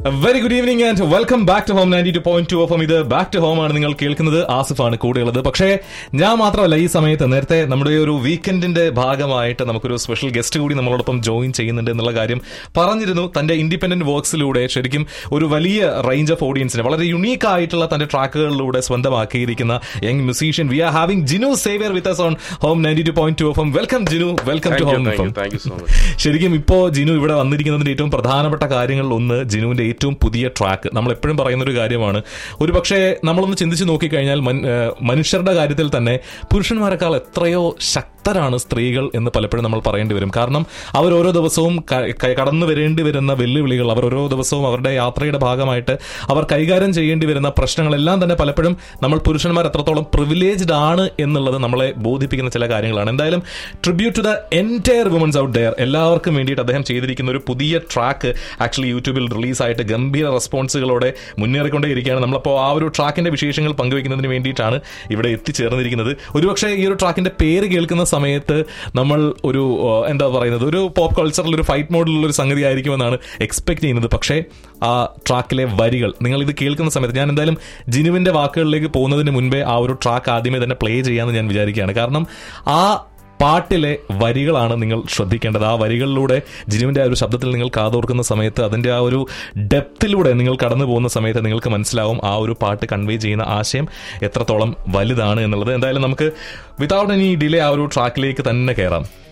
Very good evening and welcome back to home ninety two point two of ഇത് back to home ആണ് നിങ്ങൾ കേൾക്കുന്നത് ആസിഫാണ് കൂടെയുള്ളത് പക്ഷേ ഞാൻ മാത്രമല്ല ഈ സമയത്ത് നേരത്തെ നമ്മുടെ ഒരു വീക്കെൻഡിന്റെ ഭാഗമായിട്ട് നമുക്കൊരു സ്പെഷ്യൽ ഗസ്റ്റ് കൂടി നമ്മളോടൊപ്പം ജോയിൻ ചെയ്യുന്നുണ്ട് എന്നുള്ള കാര്യം പറഞ്ഞിരുന്നു തന്റെ ഇൻഡിപെൻഡന്റ് വർക്ക്സിലൂടെ ശരിക്കും ഒരു വലിയ റേഞ്ച് ഓഫ് ഓഡിയൻസിനെ വളരെ യുണീക്ക് ആയിട്ടുള്ള തന്റെ ട്രാക്കുകളിലൂടെ സ്വന്തമാക്കിയിരിക്കുന്ന young musician we are having Jinu Xavier with on home ninety two point two F welcome Jinu welcome to Thank you, home thank you, F thank you so much. ശരിക്കും ഇപ്പോ ജിനു ഇവിടെ വന്നിരിക്കുന്നതിന്റെ ഏറ്റവും പ്രധാനപ്പെട്ട കാര്യങ്ങളിൽ ഒന്ന് ജിനുവിന്റെ ഏറ്റവും പുതിയ ട്രാക്ക് നമ്മൾ എപ്പോഴും പറയുന്ന ഒരു കാര്യമാണ് ഒരു പക്ഷേ നമ്മളൊന്ന് ചിന്തിച്ച് നോക്കിക്കഴിഞ്ഞാൽ മൻ- ഏഹ് മനുഷ്യരുടെ കാര്യത്തിൽ തന്നെ പുരുഷന്മാരെക്കാൾ എത്രയോ ശക്തരാണ് സ്ത്രീകൾ എന്ന് പലപ്പോഴും നമ്മൾ പറയേണ്ടി വരും കാരണം അവർ ഓരോ ദിവസവും ക- ക- കടന്നു വരേണ്ടി വരുന്ന വെല്ലുവിളികൾ അവർ ഓരോ ദിവസവും അവരുടെ യാത്രയുടെ ഭാഗമായിട്ട് അവർ കൈകാര്യം ചെയ്യേണ്ടി വരുന്ന പ്രശ്നങ്ങളെല്ലാം തന്നെ പലപ്പോഴും നമ്മൾ പുരുഷന്മാർ എത്രത്തോളം പ്രിവിലേജ്ഡ് ആണ് എന്നുള്ളത് നമ്മളെ ബോധിപ്പിക്കുന്ന ചില കാര്യങ്ങളാണ് എന്തായാലും tribute to the entire women's out there എല്ലാവർക്കും വേണ്ടിയിട്ട് അദ്ദേഹം ചെയ്തിരിക്കുന്ന ഒരു പുതിയ ട്രാക്ക് ആക്ച്വലി യൂട്യൂബിൽ റിലീസായിട്ട് ഗംഭീര റെസ്പോൺസുകളോടെ മുന്നേറിക്കൊണ്ടേയിരിക്കുകയാണ് നമ്മളപ്പോൾ ആ ഒരു ട്രാക്കിന്റെ വിശേഷങ്ങൾ പങ്കുവയ്ക്കുന്നതിന് വേണ്ടിയിട്ടാണ് ഇവിടെ എത്തിച്ചേർന്നിരിക്കുന്നത് ഒരുപക്ഷെ ഈ ഒരു ട്രാക്കിന്റെ പേര് കേൾക്കുന്ന സമയത്ത് നമ്മൾ ഒരു ഏഹ്, എന്താ പറയുന്നത് ഒരു പോപ്പ് കൾച്ചറിൽ ഒരു ഫൈറ്റ് മോഡിലുള്ള ഒരു സംഗതി ആയിരിക്കുമെന്നാണ് എക്സ്പെക്ട് ചെയ്യുന്നത് പക്ഷേ ആ ട്രാക്കിലെ വരികൾ നിങ്ങൾ ഇത് കേൾക്കുന്ന സമയത്ത് ഞാൻ എന്തായാലും ജിനുവിന്റെ വാക്കുകളിലേക്ക് പോകുന്നതിന് മുൻപേ ആ ഒരു ട്രാക്ക് ആദ്യമേ തന്നെ പ്ലേ ചെയ്യാമെന്ന് ഞാൻ വിചാരിക്കുകയാണ് കാരണം ആ പാട്ടിലെ വരികളാണ് നിങ്ങൾ ശ്രദ്ധിക്കേണ്ടത് ആ വരികളിലൂടെ ജിനുവിന്റെ ആ ഒരു ശബ്ദത്തിൽ നിങ്ങൾ കാതോർക്കുന്ന സമയത്ത് അതിന്റെ ആ ഒരു ഡെപ്തിലൂടെ നിങ്ങൾ കടന്നു പോകുന്ന സമയത്ത് നിങ്ങൾക്ക് മനസ്സിലാവും ആ ഒരു പാട്ട് കൺവേ ചെയ്യുന്ന ആശയം എത്രത്തോളം വലുതാണ് എന്നുള്ളത് എന്തായാലും നമുക്ക് വിതൗട്ട് എനി ഡിലേ ആ ഒരു ട്രാക്കിലേക്ക് തന്നെ കയറാം